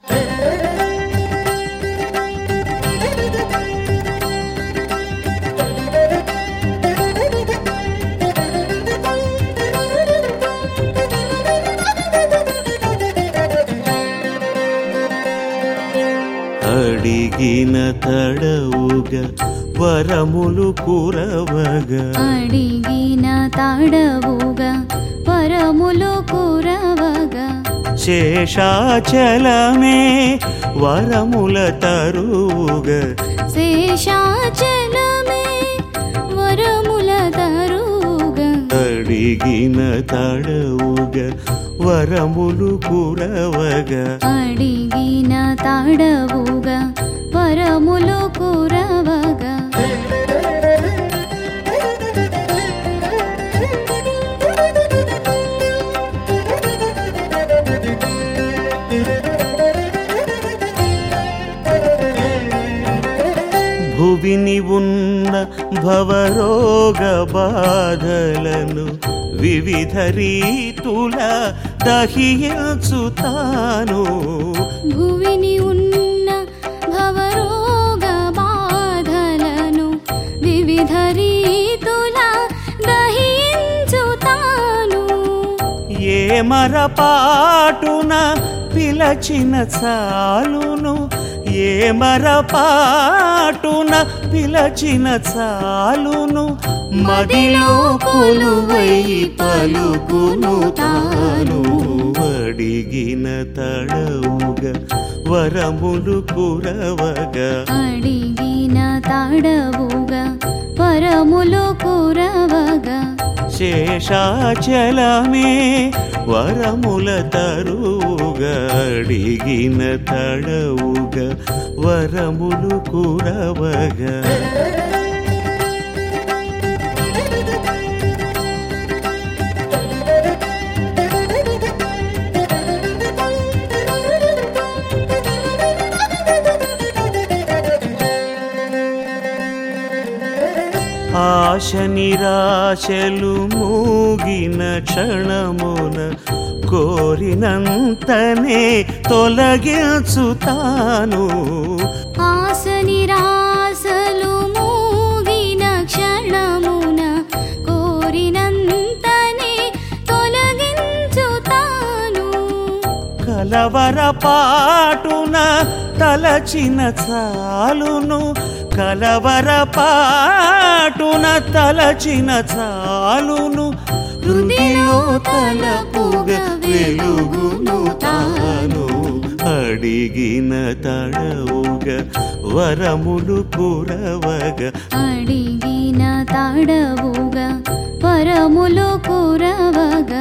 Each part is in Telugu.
అడిగిన తడవుగా వరములు కురవగా అడిగిన తడవుగా పరములు కురవగా శేషాచలమే వరముల తరువుగా శేషాచలమే వరముల తరుగా అడిగిన తడవుగా వరములు కురవగా అడిగిన తడవుగా పరములు కురవగా భువిని ఉన్న భవరోగ బాధలను వివిధ రీతుల దహించుతాను భువిని ఉన్న భవరోగ బాధలను వివిధ రీతుల దహించుతాను ఏ మరపాటున పిలచిన చాలును ఏ మరపాటున పిలచిన చాలును మదిలో కొలువై పలుకును తాను అడిగిన తడవుగా వరములు కురవగా అడిగిన తడవుగా పరములు కురవగా శేషాచలమే వరముల తరువుగా అడిగిన తడవుగా వరములు కురవగా ఆశ నిరాశలు మూగిన క్షణమున కోరినంతనే తొలగించుతాను ఆశ నిరాశలు మూగిన క్షణమున కోరినంతనే తొలగించుతాను కలవరపాటున తలచిన చాలును కలవరపాటున తలచిన చాలును హృదయో తలపుగా వెలుగును తాను అడిగిన తడవుగా వరములు కురవగా అడిగిన తడవుగా పరములు కురవగా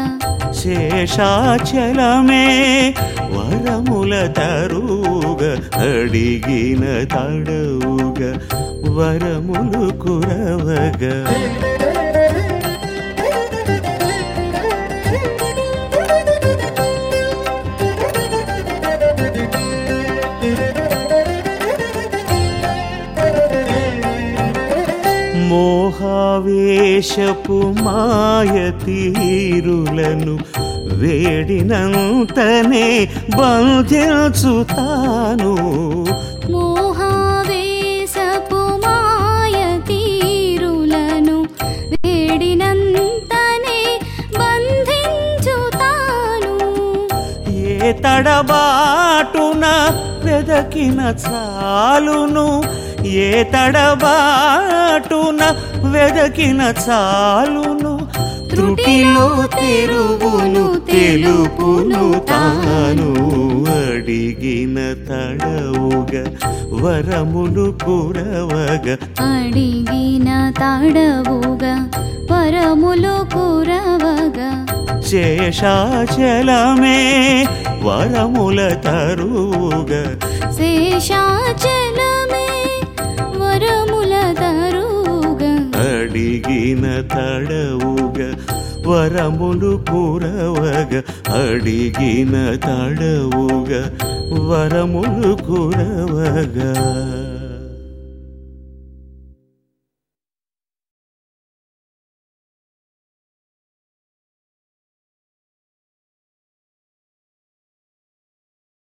శేషాచలమే వరముల తరువుగా అడిగిన తడవుగా వరములు కురవగా మోహావేశపు మాయ తీరులను వేడినంతనే బంధించుతాను మోహావేశపు మాయ తీరులను వేడినంతనే బంధించుతాను ఏ తడబాటున వెదకిన చాలును ఏ తడబాటున వెదకిన చాలును త్రుటిలో తెరువును తెలుపును తాను అడిగిన తడవుగా వరములు కురవగా అడిగిన తడవుగా పరములు కురవగా శేషాచలమే వరముల తరువుగా శేషాచలమే వరముల తరుగా అడిగిన తడవుగా వరములు కురవగా అడిగిన తడవుగా వరములు కురవగా